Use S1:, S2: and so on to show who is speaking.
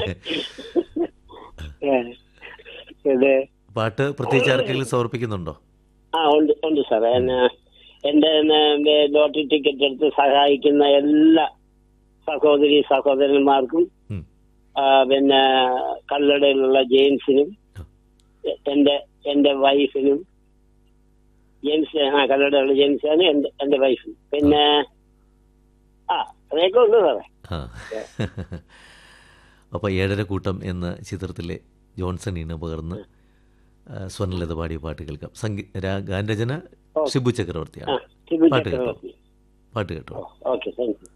S1: ഏ, ഇത്
S2: പാട്ട് പ്രത്യേകിച്ച് ആർക്കെങ്കിലും സമർപ്പിക്കുന്നുണ്ടോ
S1: ആ ഉണ്ട് ഉണ്ട് സാർ എന്നെ എന്റെ എന്നെ ലോട്ടറി ടിക്കറ്റ് എടുത്ത് സഹായിക്കുന്ന എല്ലാ സഹോദരി സഹോദരന്മാർക്കും
S2: ഉം.
S1: ആ, പിന്നെ കല്ലടയിലുള്ള ജെയിംസിനും എന്റെ എന്റെ വൈഫിനും ജെയിംസ് ആ കല്ലടയുള്ള ജെയിംസാണ് എന്റെ എന്റെ വൈഫിനും പിന്നെ ആ അതൊക്കെ ഉണ്ട് സാറേ
S2: ആ അപ്പോൾ ഏഴര കൂട്ടം എന്ന ചിത്രത്തിലെ ജോൺസൺ ഈണ പകർന്ന് ആ, സ്വർണ്ണലത പാടിയ പാട്ട് കേൾക്കാം സംഗീ രാ- ഗാനരചന ഷിബു
S1: ആ
S2: ചക്രവർത്തിയാണ്
S1: ശിബു
S2: പാട്ട് കേട്ടോ
S1: ചക്രവർത്തി
S2: പാട്ട് കേട്ടോ
S1: ഓക്കെ താങ്ക് യു